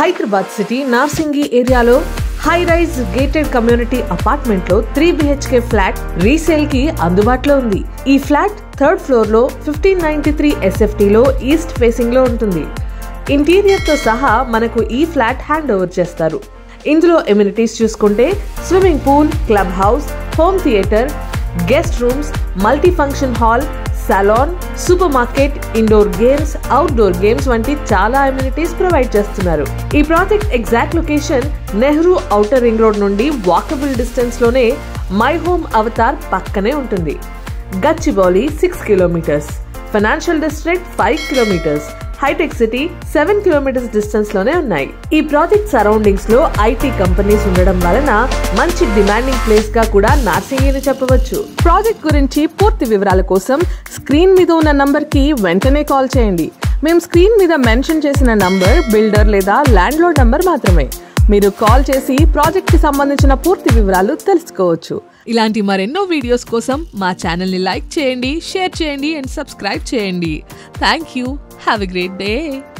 Hyderabad city Narsingi ఏరియాలో high rise gated community apartment లో three BHK flat resale కి అందుబాటులో ఉంది ఈ ఫ్లాట్ థర్డ్ ఫ్లోర్ లో ఫిఫ్టీన్ నైన్టీ త్రీ ఎస్ఎఫ్టీ లో ఈస్ట్ ఫేసింగ్ లో ఉంటుంది ఇంటీరియర్ తో సహా మనకు ఈ ఫ్లాట్ హ్యాండ్ ఓవర్ చేస్తారు ఇందులో ఎమ్యూనిటీస్ చూసుకుంటే swimming pool club house home theatre guest rooms multi function hall salon super market indoor games outdoor games వంటి చాలా అమ్యూనిటీస్ ప్రొవైడ్ చేస్తున్నారు ఈ project exact location Nehru outer ring road నుండి వాకబుల్ డిస్టెన్స్ లోనే My Home Avatar పక్కనే ఉంటుంది Gachibowli six kilometres financial district five kilometres హైటెక్ City seven kilometres distance లోనే ఉన్నాయి ఈ ప్రాజెక్ట్ సరౌండింగ్స్ లో ఐటీ కంపెనీస్ ఉండడం వలన మంచి డిమాండింగ్ ప్లేస్ గా కూడా నార్సింగిని చెప్పవచ్చు ప్రాజెక్ట్ గురించి పూర్తి వివరాల కోసం స్క్రీన్ మీద ఉన్న నంబర్ కి వెంటనే కాల్ చేయండి మేము స్క్రీన్ మీద మెన్షన్ చేసిన నంబర్ బిల్డర్ లేదా ల్యాండ్ లోడ్ నంబర్ మాత్రమే మీరు కాల్ చేసి ప్రాజెక్ట్ కి సంబంధించిన పూర్తి వివరాలు తెలుసుకోవచ్చు ఇలాంటి మరెన్నో వీడియోస్ కోసం మా ఛానల్ని లైక్ చేయండి షేర్ చేయండి అండ్ సబ్స్క్రైబ్ చేయండి thank you have a great day